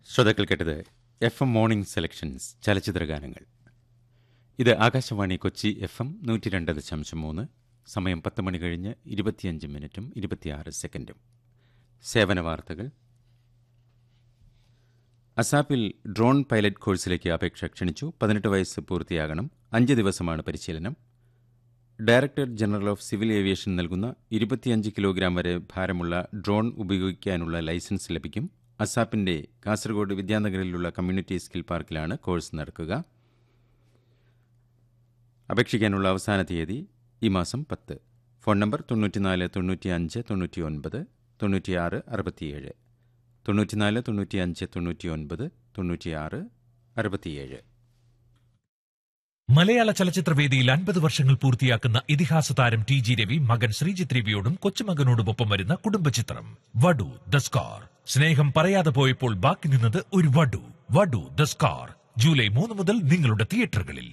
ശ്രോതാക്കൾ കേട്ടത് F M morning selections ചലച്ചിത്ര ഗാനങ്ങൾ ഇത് ആകാശവാണി കൊച്ചി എഫ് എം നൂറ്റി രണ്ട് ദശാംശം മൂന്ന് സമയം പത്ത് മണി കഴിഞ്ഞ് ഇരുപത്തിയഞ്ച് മിനിറ്റും ഇരുപത്തിയാറ് സെക്കൻഡും സേവന വാർത്തകൾ അസാപ്പിൽ ഡ്രോൺ പൈലറ്റ് കോഴ്സിലേക്ക് അപേക്ഷ ക്ഷണിച്ചു പതിനെട്ട് വയസ്സ് പൂർത്തിയാകണം അഞ്ച് ദിവസമാണ് പരിശീലനം director general of civil aviation നൽകുന്ന ഇരുപത്തിയഞ്ച് കിലോഗ്രാം വരെ ഭാരമുള്ള ഡ്രോൺ ഉപയോഗിക്കാനുള്ള ലൈസൻസ് ലഭിക്കും അസാപ്പിന്റെ കാസർഗോഡ് വിദ്യാനഗറിലുള്ള കമ്മ്യൂണിറ്റി സ്കിൽ പാർക്കിലാണ് കോഴ്സ് നടക്കുക അപേക്ഷിക്കാനുള്ള അവസാന തീയതി ഈ മാസം പത്ത് ഫോൺ നമ്പർ തൊണ്ണൂറ്റിനാല് തൊണ്ണൂറ്റിയഞ്ച് തൊണ്ണൂറ്റിയൊൻപത് തൊണ്ണൂറ്റിയാറ് അറുപത്തിയേഴ് തൊണ്ണൂറ്റിനാല് തൊണ്ണൂറ്റിയഞ്ച് തൊണ്ണൂറ്റിയൊൻപത് തൊണ്ണൂറ്റിയാറ് അറുപത്തിയേഴ് മലയാള ചലച്ചിത്രവേദിയിൽ അൻപത് വർഷങ്ങൾ പൂർത്തിയാക്കുന്ന ഇതിഹാസ താരം ടി ജി രവി മകൻ ശ്രീജിത്ത് രവിയോടും കൊച്ചുമകനോടുമൊപ്പം വരുന്ന കുടുംബചിത്രം വടു ദ സ്കാർ സ്നേഹം പറയാതെ പോയപ്പോൾ ബാക്കി നിന്നത് ഒരു വടു വടു ദ സ്കാർ ജൂലൈ മൂന്ന് മുതൽ നിങ്ങളുടെ തിയേറ്ററുകളിൽ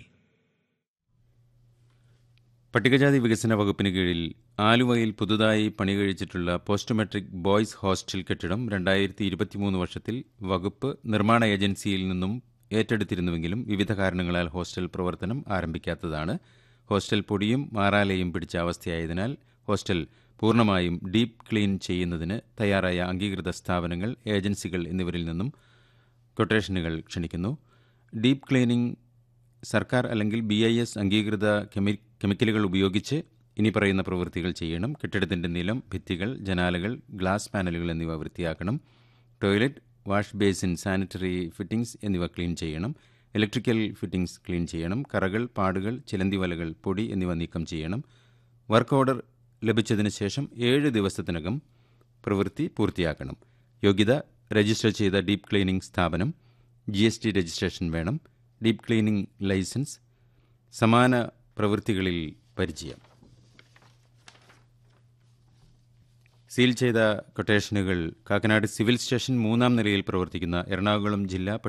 പട്ടികജാതി വികസന വകുപ്പിന് കീഴിൽ ആലുവയിൽ പുതുതായി പണികഴിച്ചിട്ടുള്ള പോസ്റ്റ് മെട്രിക് ബോയ്സ് ഹോസ്റ്റൽ കെട്ടിടം രണ്ടായിരത്തി ഇരുപത്തിമൂന്ന് വർഷത്തിൽ വകുപ്പ് നിർമ്മാണ ഏജൻസിയിൽ നിന്നും ഏറ്റെടുത്തിരുന്നുവെങ്കിലും വിവിധ കാരണങ്ങളാൽ ഹോസ്റ്റൽ പ്രവർത്തനം ആരംഭിക്കാത്തതാണ് ഹോസ്റ്റൽ പൊടിയും മാറാലയും പിടിച്ച അവസ്ഥയായതിനാൽ ഹോസ്റ്റൽ പൂർണ്ണമായും ഡീപ്പ് ക്ലീൻ ചെയ്യുന്നതിന് തയ്യാറായ അംഗീകൃത സ്ഥാപനങ്ങൾ ഏജൻസികൾ എന്നിവരിൽ നിന്നും കൊട്ടേഷനുകൾ ക്ഷണിക്കുന്നു ഡീപ്പ് ക്ലീനിംഗ് സർക്കാർ അല്ലെങ്കിൽ ബി ഐ എസ് അംഗീകൃത കെമി കെമിക്കലുകൾ ഉപയോഗിച്ച് ഇനി പറയുന്ന പ്രവൃത്തികൾ ചെയ്യണം കെട്ടിടത്തിന്റെ നിലം ഭിത്തികൾ ജനാലകൾ ഗ്ലാസ് പാനലുകൾ എന്നിവ വൃത്തിയാക്കണം toilet wash basin sanitary fittings എന്നിവ ക്ലീൻ ചെയ്യണം ഇലക്ട്രിക്കൽ ഫിറ്റിംഗ്സ് ക്ലീൻ ചെയ്യണം കറകൾ പാടുകൾ ചിലന്തി വലകൾ പൊടി എന്നിവ നീക്കം ചെയ്യണം വർക്ക് ഓർഡർ ലഭിച്ചതിന് ശേഷം ഏഴ് ദിവസത്തിനകം പ്രവൃത്തി പൂർത്തിയാക്കണം യോഗ്യത രജിസ്റ്റർ ചെയ്ത ഡീപ്പ് ക്ലീനിംഗ് സ്ഥാപനം ജി എസ് ടി രജിസ്ട്രേഷൻ വേണം ഡീപ്പ് ക്ലീനിംഗ് ലൈസൻസ് സമാന പ്രവൃത്തികളിൽ പരിചയം സീൽ ചെയ്ത കൊട്ടേഷനുകൾ കാക്കനാട് സിവിൽ സ്റ്റേഷൻ മൂന്നാം നിലയിൽ പ്രവർത്തിക്കുന്ന എറണാകുളം ജില്ലാ